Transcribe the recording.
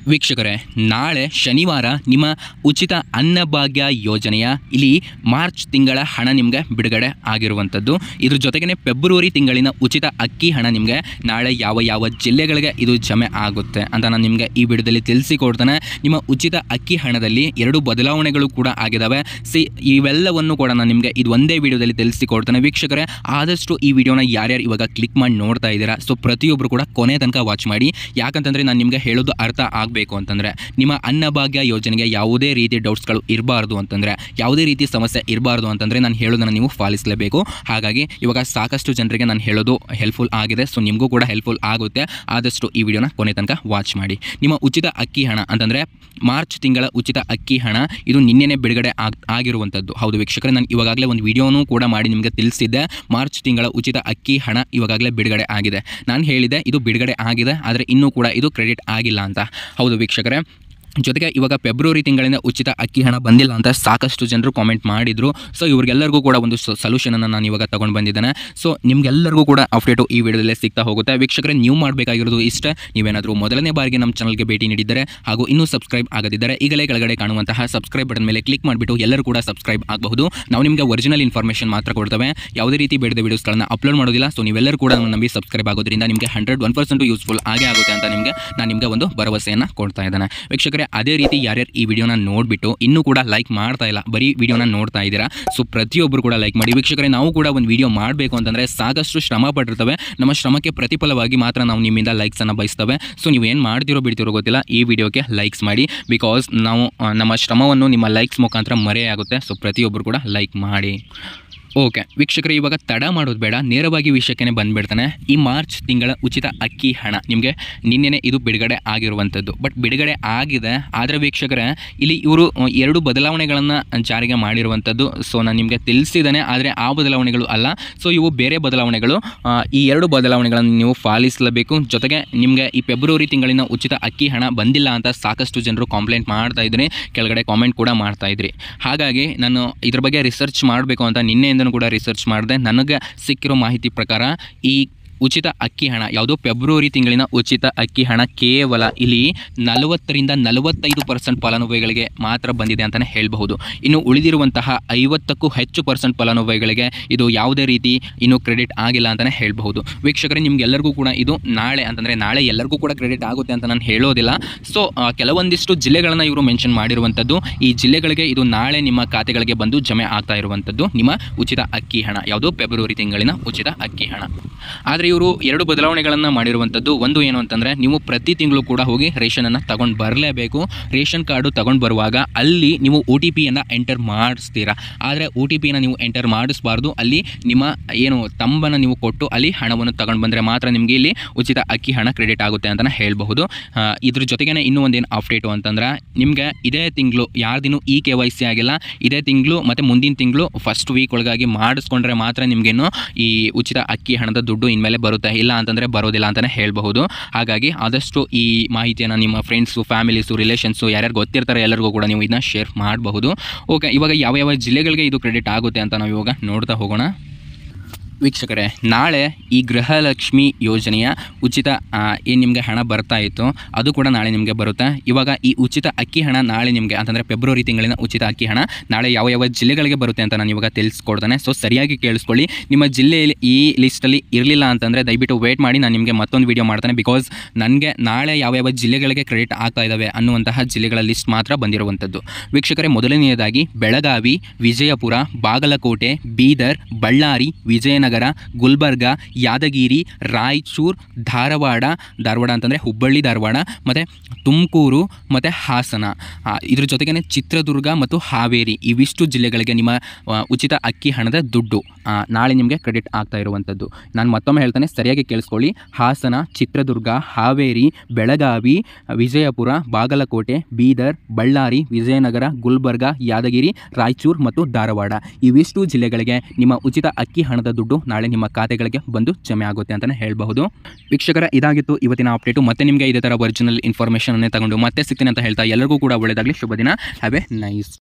ವೀಕ್ಷಕರೇ ನಾಳೆ ಶನಿವಾರ ನಿಮ್ಮ ಉಚಿತ ಅನ್ನಭಾಗ್ಯ ಯೋಜನೆಯ ಇಲ್ಲಿ ಮಾರ್ಚ್ ತಿಂಗಳ ಹಣ ನಿಮಗೆ ಬಿಡುಗಡೆ ಆಗಿರುವಂಥದ್ದು ಇದ್ರ ಜೊತೆಗೇ ಫೆಬ್ರವರಿ ತಿಂಗಳಿನ ಉಚಿತ ಅಕ್ಕಿ ಹಣ ನಿಮಗೆ ನಾಳೆ ಯಾವ ಯಾವ ಜಿಲ್ಲೆಗಳಿಗೆ ಇದು ಜಮೆ ಆಗುತ್ತೆ ಅಂತ ನಾನು ನಿಮಗೆ ಈ ವಿಡಿಯೋದಲ್ಲಿ ತಿಳಿಸಿಕೊಡ್ತೇನೆ ನಿಮ್ಮ ಉಚಿತ ಅಕ್ಕಿ ಹಣದಲ್ಲಿ ಎರಡು ಬದಲಾವಣೆಗಳು ಕೂಡ ಆಗಿದ್ದಾವೆ ಸಿ ಇವೆಲ್ಲವನ್ನು ಕೂಡ ನಾನು ನಿಮಗೆ ಇದು ಒಂದೇ ವಿಡಿಯೋದಲ್ಲಿ ತಿಳಿಸಿಕೊಡ್ತೇನೆ ವೀಕ್ಷಕರೇ ಆದಷ್ಟು ಈ ವಿಡಿಯೋನ ಯಾರ್ಯಾರು ಇವಾಗ ಕ್ಲಿಕ್ ಮಾಡಿ ನೋಡ್ತಾ ಇದ್ದೀರಾ ಸೊ ಪ್ರತಿಯೊಬ್ಬರು ಕೂಡ ಕೊನೆ ತನಕ ವಾಚ್ ಮಾಡಿ ಯಾಕಂತಂದರೆ ನಾನು ನಿಮಗೆ ಹೇಳೋದು ಅರ್ಥ ಆಗಬೇಕು ಅಂತಂದರೆ ನಿಮ್ಮ ಅನ್ನಭಾಗ್ಯ ಯೋಜನೆಗೆ ಯಾವುದೇ ರೀತಿ ಡೌಟ್ಸ್ಗಳು ಇರಬಾರ್ದು ಅಂತಂದರೆ ಯಾವುದೇ ರೀತಿ ಸಮಸ್ಯೆ ಇರಬಾರ್ದು ಅಂತಂದರೆ ನಾನು ಹೇಳೋದನ್ನು ನೀವು ಪಾಲಿಸಲೇಬೇಕು ಹಾಗಾಗಿ ಇವಾಗ ಸಾಕಷ್ಟು ಜನರಿಗೆ ನಾನು ಹೇಳೋದು ಹೆಲ್ಪ್ಫುಲ್ ಆಗಿದೆ ಸೊ ನಿಮಗೂ ಕೂಡ ಹೆಲ್ಪ್ಫುಲ್ ಆಗುತ್ತೆ ಆದಷ್ಟು ಈ ವಿಡಿಯೋನ ಕೊನೆ ತನಕ ವಾಚ್ ಮಾಡಿ ನಿಮ್ಮ ಉಚಿತ ಅಕ್ಕಿ ಹಣ ಅಂತಂದರೆ ಮಾರ್ಚ್ ತಿಂಗಳ ಉಚಿತ ಅಕ್ಕಿ ಹಣ ಇದು ನಿನ್ನೆನೇ ಬಿಡುಗಡೆ ಆಗ್ ಆಗಿರುವಂಥದ್ದು ಹೌದು ವೀಕ್ಷಕರೇ ನಾನು ಇವಾಗಲೇ ಒಂದು ವಿಡಿಯೋನೂ ಕೂಡ ಮಾಡಿ ನಿಮಗೆ ತಿಳಿಸಿದ್ದೆ ಮಾರ್ಚ್ ತಿಂಗಳ ಉಚಿತ ಅಕ್ಕಿ ಹಣ ಇವಾಗಲೇ ಬಿಡುಗಡೆ ಆಗಿದೆ ನಾನು ಹೇಳಿದೆ ಇದು ಬಿಡುಗಡೆ ಆಗಿದೆ ಆದರೆ ಇನ್ನೂ ಕೂಡ ಇದು ಕ್ರೆಡಿಟ್ ಆಗಿಲ್ಲ ಅಂತ ಹೌದು ವೀಕ್ಷಕರೇ ಜೊತೆಗೆ ಇವಾಗ ಫೆಬ್ರವರಿ ತಿಂಗಳಿಂದ ಉಚಿತ ಅಕ್ಕಿ ಹಣ ಬಂದಿಲ್ಲ ಅಂತ ಸಾಕಷ್ಟು ಜನರು ಕಾಮೆಂಟ್ ಮಾಡಿದರು ಸೊ ಇವ್ರಿಗೆಲ್ಲರಿಗೂ ಕೂಡ ಒಂದು ಸೊಲ್ಯೂಷನನ್ನು ನಾನು ಇವಾಗ ತೊಗೊಂಡು ಬಂದಿದ್ದೇನೆ ಸೊ ನಿಮ್ಗೆಲ್ಲರಿಗೂ ಕೂಡ ಅಪ್ಡೇಟು ಈ ವಿಡಿಯೋದಲ್ಲೇ ಸಿಗ್ತಾ ಹೋಗುತ್ತೆ ವೀಕ್ಷಕರೇ ನೀವು ಮಾಡಬೇಕಾಗಿರೋದು ಇಷ್ಟ ನೀವೇನಾದರೂ ಮೊದಲನೇ ಬಾರಿಗೆ ನಮ್ಮ ಚಾನಲ್ಗೆ ಭೇಟಿ ನೀಡಿದ್ದರೆ ಹಾಗೂ ಇನ್ನೂ ಸಬ್ಸ್ಕ್ರೈಬ್ ಆಗದಿದ್ದರೆ ಈಗಲೇ ಕೆಳಗಡೆ ಕಾಣುವಂತಹ ಸಬ್ಸ್ಕ್ರೈಬ್ ಬಟನ್ ಮೇಲೆ ಕ್ಲಿಕ್ ಮಾಡಿಬಿಟ್ಟು ಎಲ್ಲರೂ ಕೂಡ ಸಬ್ಸ್ಕ್ರೈಬ್ ಆಗಬಹುದು ನಾವು ನಿಮಗೆ ಒರಿಜಿನಲ್ ಇನ್ಫಾರ್ಮೇಷನ್ ಮಾತ್ರ ಕೊಡ್ತೇವೆ ಯಾವುದೇ ರೀತಿ ಬೇಡದ ವೀಡಿಯೋಸ್ಗಳನ್ನ ಅಪ್ಲೋಡ್ ಮಾಡೋದಿಲ್ಲ ಸೊ ನೀವೆಲ್ಲರೂ ಕೂಡ ನಮ್ಮ ನಂಬಿ ಸಬ್ಸ್ಕ್ರೈಬ್ ಆಗೋದ್ರಿಂದ ನಿಮಗೆ ಹಂಡ್ರೆಡ್ ಒನ್ ಪರ್ಸೆಂಟು ಯೂಸ್ಫುಲ್ ಆಗೇ ಆಗುತ್ತೆ ಅಂತ ನಿಮಗೆ ನಾನು ನಿಮಗೆ ಒಂದು ಭರವಸೆಯನ್ನು ಕೊಡ್ತಾ ಇದ್ದೇನೆ ವೀಕ್ಷಕರೇ ಅದೇ ರೀತಿ ಯಾರ್ಯಾರು ಈ ವಿಡಿಯೋನ ನೋಡಿಬಿಟ್ಟು ಇನ್ನೂ ಕೂಡ ಲೈಕ್ ಮಾಡ್ತಾ ಇಲ್ಲ ಬರೀ ವಿಡಿಯೋನ ನೋಡ್ತಾ ಇದ್ದೀರಾ ಸೊ ಪ್ರತಿಯೊಬ್ಬರು ಕೂಡ ಲೈಕ್ ಮಾಡಿ ವೀಕ್ಷಕರೇ ನಾವು ಕೂಡ ಒಂದು ವಿಡಿಯೋ ಮಾಡಬೇಕು ಅಂತಂದರೆ ಸಾಕಷ್ಟು ಶ್ರಮ ಪಟ್ಟಿರ್ತವೆ ನಮ್ಮ ಶ್ರಮಕ್ಕೆ ಪ್ರತಿಫಲವಾಗಿ ಮಾತ್ರ ನಾವು ನಿಮ್ಮಿಂದ ಲೈಕ್ಸನ್ನು ಬಯಸ್ತವೆ ಸೊ ನೀವು ಏನು ಮಾಡ್ತಿರೋ ಬಿಡ್ತಿರೋ ಗೊತ್ತಿಲ್ಲ ಈ ವಿಡಿಯೋಗೆ ಲೈಕ್ಸ್ ಮಾಡಿ ಬಿಕಾಸ್ ನಾವು ಆ, ನಮ್ಮ ಶ್ರಮವನ್ನು ನಿಮ್ಮ ಲೈಕ್ಸ್ ಮುಖಾಂತರ ಮರೆಯಾಗುತ್ತೆ ಸೊ ಪ್ರತಿಯೊಬ್ಬರು ಕೂಡ ಲೈಕ್ ಮಾಡಿ ಓಕೆ ವೀಕ್ಷಕರೇ ಇವಾಗ ತಡ ಮಾಡೋದು ಬೇಡ ನೇರವಾಗಿ ವಿಷಯಕ್ಕೆ ಬಂದುಬಿಡ್ತಾನೆ ಈ ಮಾರ್ಚ್ ತಿಂಗಳ ಉಚಿತ ಅಕ್ಕಿ ಹಣ ನಿಮಗೆ ನಿನ್ನೆನೇ ಇದು ಬಿಡುಗಡೆ ಆಗಿರುವಂಥದ್ದು ಬಟ್ ಬಿಡುಗಡೆ ಆಗಿದೆ ಆದರೆ ವೀಕ್ಷಕರೇ ಇಲ್ಲಿ ಇವರು ಎರಡು ಬದಲಾವಣೆಗಳನ್ನು ಜಾರಿಗೆ ಮಾಡಿರುವಂಥದ್ದು ಸೊ ನಾನು ನಿಮಗೆ ತಿಳಿಸಿದ್ದೇನೆ ಆದರೆ ಆ ಬದಲಾವಣೆಗಳು ಅಲ್ಲ ಸೊ ಇವು ಬೇರೆ ಬದಲಾವಣೆಗಳು ಆ, ಈ ಎರಡು ಬದಲಾವಣೆಗಳನ್ನು ನೀವು ಪಾಲಿಸಲೇಬೇಕು ಜೊತೆಗೆ ನಿಮಗೆ ಈ ಫೆಬ್ರವರಿ ತಿಂಗಳಿನ ಉಚಿತ ಅಕ್ಕಿ ಹಣ ಬಂದಿಲ್ಲ ಅಂತ ಸಾಕಷ್ಟು ಜನರು ಕಾಂಪ್ಲೇಂಟ್ ಮಾಡ್ತಾ ಇದ್ರಿ ಕೆಳಗಡೆ ಕಾಮೆಂಟ್ ಕೂಡ ಮಾಡ್ತಾ ಇದ್ರಿ ಹಾಗಾಗಿ ನಾನು ಇದ್ರ ಬಗ್ಗೆ ರಿಸರ್ಚ್ ಮಾಡಬೇಕು ಅಂತ ನಿನ್ನೆಯಿಂದನೂ ಕೂಡ ರಿಸರ್ಚ್ ಮಾಡಿದೆ ನನಗೆ ಸಿಕ್ಕಿರೋ ಮಾಹಿತಿ ಪ್ರಕಾರ ಈ ಉಚಿತ ಅಕ್ಕಿ ಹಣ ಯಾವುದೋ ಫೆಬ್ರವರಿ ತಿಂಗಳಿನ ಉಚಿತ ಅಕ್ಕಿ ಹಣ ಕೇವಲ ಇಲ್ಲಿ ನಲವತ್ತರಿಂದ ನಲವತ್ತೈದು ಪರ್ಸೆಂಟ್ ಫಲಾನುಭವಿಗಳಿಗೆ ಮಾತ್ರ ಬಂದಿದೆ ಅಂತಲೇ ಹೇಳಬಹುದು ಇನ್ನು ಉಳಿದಿರುವಂತಹ ಐವತ್ತಕ್ಕೂ ಹೆಚ್ಚು ಪರ್ಸೆಂಟ್ ಫಲಾನುಭವಿಗಳಿಗೆ ಇದು ಯಾವುದೇ ರೀತಿ ಇನ್ನೂ ಕ್ರೆಡಿಟ್ ಆಗಿಲ್ಲ ಅಂತಲೇ ಹೇಳಬಹುದು ವೀಕ್ಷಕರೇ ನಿಮ್ಗೆಲ್ಲರಿಗೂ ಕೂಡ ಇದು ನಾಳೆ ಅಂತಂದರೆ ನಾಳೆ ಎಲ್ಲರಿಗೂ ಕೂಡ ಕ್ರೆಡಿಟ್ ಆಗುತ್ತೆ ಅಂತ ನಾನು ಹೇಳೋದಿಲ್ಲ ಸೊ ಕೆಲವೊಂದಿಷ್ಟು ಜಿಲ್ಲೆಗಳನ್ನು ಇವರು ಮೆನ್ಷನ್ ಮಾಡಿರುವಂಥದ್ದು ಈ ಜಿಲ್ಲೆಗಳಿಗೆ ಇದು ನಾಳೆ ನಿಮ್ಮ ಖಾತೆಗಳಿಗೆ ಬಂದು ಜಮೆ ಆಗ್ತಾ ಇರುವಂಥದ್ದು ನಿಮ್ಮ ಉಚಿತ ಅಕ್ಕಿ ಹಣ ಯಾವುದು ಫೆಬ್ರವರಿ ತಿಂಗಳಿನ ಉಚಿತ ಅಕ್ಕಿ ಹಣ ಆದರೆ ಇವರು ಎರಡು ಬದಲಾವಣೆಗಳನ್ನು ಮಾಡಿರುವಂಥದ್ದು ಒಂದು ಏನು ಅಂತಂದರೆ ನೀವು ಪ್ರತಿ ತಿಂಗಳು ಕೂಡ ಹೋಗಿ ರೇಷನನ್ನು ತಗೊಂಡು ಬರಲೇಬೇಕು ರೇಷನ್ ಕಾರ್ಡು ತಗೊಂಡು ಬರುವಾಗ ಅಲ್ಲಿ ನೀವು ಒ ಟಿ ಪಿಯನ್ನು ಎಂಟರ್ ಮಾಡಿಸ್ತೀರಾ ಆದರೆ ಒ ಟಿ ಪಿನ ನೀವು ಎಂಟರ್ ಮಾಡಿಸ್ಬಾರ್ದು ಅಲ್ಲಿ ನಿಮ್ಮ ಏನು ತಂಬನ್ನು ನೀವು ಕೊಟ್ಟು ಅಲ್ಲಿ ಹಣವನ್ನು ತಗೊಂಡು ಬಂದರೆ ಮಾತ್ರ ನಿಮಗೆ ಇಲ್ಲಿ ಉಚಿತ ಅಕ್ಕಿ ಹಣ ಕ್ರೆಡಿಟ್ ಆಗುತ್ತೆ ಅಂತಲೇ ಹೇಳಬಹುದು ಆ, ಇದ್ರ ಜೊತೆಗೇ ಇನ್ನೂ ಒಂದೇನು ಅಪ್ಡೇಟು ಅಂತಂದ್ರೆ ನಿಮಗೆ ಇದೇ ತಿಂಗಳು ಯಾರ್ದಿನೂ ಇ ಕೆ ವೈ ಸಿ ಆಗಿಲ್ಲ ಇದೇ ತಿಂಗಳು ಮತ್ತು ಮುಂದಿನ ತಿಂಗಳು ಫಸ್ಟ್ ವೀಕ್ ಒಳಗಾಗಿ ಮಾಡಿಸ್ಕೊಂಡ್ರೆ ಮಾತ್ರ ನಿಮಗೇನು ಈ ಉಚಿತ ಅಕ್ಕಿ ಹಣದ ದುಡ್ಡು ಇನ್ಮೇಲೆ ಬರುತ್ತೆ ಇಲ್ಲ ಅಂತಂದರೆ ಬರೋದಿಲ್ಲ ಅಂತಲೇ ಹೇಳಬಹುದು ಹಾಗಾಗಿ ಆದಷ್ಟು ಈ ಮಾಹಿತಿಯನ್ನು ನಿಮ್ಮ ಫ್ರೆಂಡ್ಸು ಫ್ಯಾಮಿಲೀಸು ರಿಲೇಷನ್ಸು ಯಾರ್ಯಾರು ಗೊತ್ತಿರ್ತಾರೆ ಎಲ್ಲರಿಗೂ ಕೂಡ ನೀವು ಇದನ್ನ ಶೇರ್ ಮಾಡಬಹುದು ಓಕೆ ಇವಾಗ ಯಾವ ಯಾವ ಜಿಲ್ಲೆಗಳಿಗೆ ಇದು ಕ್ರೆಡಿಟ್ ಆಗುತ್ತೆ ಅಂತ ನಾವು ಇವಾಗ ನೋಡ್ತಾ ಹೋಗೋಣ ವೀಕ್ಷಕರೇ ನಾಳೆ ಈ ಗೃಹಲಕ್ಷ್ಮಿ ಯೋಜನೆಯ ಉಚಿತ ಏನು ನಿಮಗೆ ಹಣ ಬರ್ತಾ ಇತ್ತು ಅದು ಕೂಡ ನಾಳೆ ನಿಮಗೆ ಬರುತ್ತೆ ಇವಾಗ ಈ ಉಚಿತ ಅಕ್ಕಿ ಹಣ ನಾಳೆ ನಿಮಗೆ ಅಂತಂದರೆ ಫೆಬ್ರವರಿ ತಿಂಗಳಿನ ಉಚಿತ ಅಕ್ಕಿ ಹಣ ನಾಳೆ ಯಾವ ಯಾವ ಜಿಲ್ಲೆಗಳಿಗೆ ಬರುತ್ತೆ ಅಂತ ನಾನು ಇವಾಗ ತಿಳಿಸ್ಕೊಡ್ತೇನೆ ಸೊ ಸರಿಯಾಗಿ ಕೇಳಿಸ್ಕೊಳ್ಳಿ ನಿಮ್ಮ ಜಿಲ್ಲೆಯಲ್ಲಿ ಈ ಲಿಸ್ಟಲ್ಲಿ ಇರಲಿಲ್ಲ ಅಂತಂದರೆ ದಯವಿಟ್ಟು ವೇಟ್ ಮಾಡಿ ನಾನು ನಿಮಗೆ ಮತ್ತೊಂದು ವಿಡಿಯೋ ಮಾಡ್ತೇನೆ ಬಿಕಾಸ್ ನನಗೆ ನಾಳೆ ಯಾವ ಯಾವ ಜಿಲ್ಲೆಗಳಿಗೆ ಕ್ರೆಡಿಟ್ ಆಗ್ತಾ ಇದ್ದಾವೆ ಅನ್ನುವಂತಹ ಜಿಲ್ಲೆಗಳ ಲಿಸ್ಟ್ ಮಾತ್ರ ಬಂದಿರುವಂಥದ್ದು ವೀಕ್ಷಕರೇ ಮೊದಲನೆಯದಾಗಿ ಬೆಳಗಾವಿ ವಿಜಯಪುರ ಬಾಗಲಕೋಟೆ ಬೀದರ್ ಬಳ್ಳಾರಿ ವಿಜಯನಗರ ಗುಲ್ಬರ್ಗ ಯಾದಗಿರಿ ರಾಯಚೂರು ಧಾರವಾಡ ಧಾರವಾಡ ಅಂತಂದರೆ ಹುಬ್ಬಳ್ಳಿ ಧಾರವಾಡ ಮತ್ತು ತುಮಕೂರು ಮತ್ತು ಹಾಸನ ಆ, ಇದ್ರ ಜೊತೆಗೇ ಚಿತ್ರದುರ್ಗ ಮತ್ತು ಹಾವೇರಿ ಇವಿಷ್ಟು ಜಿಲ್ಲೆಗಳಿಗೆ ನಿಮ್ಮ ಆ, ಉಚಿತ ಅಕ್ಕಿ ಹಣದ ದುಡ್ಡು ಆ, ನಾಳೆ ನಿಮಗೆ ಕ್ರೆಡಿಟ್ ಆಗ್ತಾ ಇರುವಂಥದ್ದು ನಾನು ಮತ್ತೊಮ್ಮೆ ಹೇಳ್ತಾನೆ ಸರಿಯಾಗಿ ಕೇಳಿಸ್ಕೊಳ್ಳಿ ಹಾಸನ ಚಿತ್ರದುರ್ಗ ಹಾವೇರಿ ಬೆಳಗಾವಿ ವಿಜಯಪುರ ಬಾಗಲಕೋಟೆ ಬೀದರ್ ಬಳ್ಳಾರಿ ವಿಜಯನಗರ ಗುಲ್ಬರ್ಗ ಯಾದಗಿರಿ ರಾಯಚೂರು ಮತ್ತು ಧಾರವಾಡ ಇವಿಷ್ಟು ಜಿಲ್ಲೆಗಳಿಗೆ ನಿಮ್ಮ ಉಚಿತ ಅಕ್ಕಿ ಹಣದ ದುಡ್ಡು ನಾಳೆ ನಿಮ್ಮ ಖಾತೆಗಳಿಗೆ ಬಂದು ಜಮೆ ಆಗುತ್ತೆ ಅಂತಲೇ ಹೇಳಬಹುದು ವೀಕ್ಷಕರ ಇದಾಗಿತ್ತು ಇವತ್ತಿನ ಅಪ್ಡೇಟು ಮತ್ತೆ ನಿಮಗೆ ಇದೇ ಥರ ಒರಿಜಿನಲ್ ಇನ್ಫಾರ್ಮೇಷನ್ ತಗೊಂಡು ಮತ್ತೆ ಸಿಗ್ತೀನಿ ಅಂತ ಹೇಳ್ತಾ ಎಲ್ಲರಿಗೂ ಕೂಡ ಒಳ್ಳೆಯದಾಗಲಿ ಶುಭ ದಿನ ಹ್ಯಾವ್ ಎ ನೈಸ್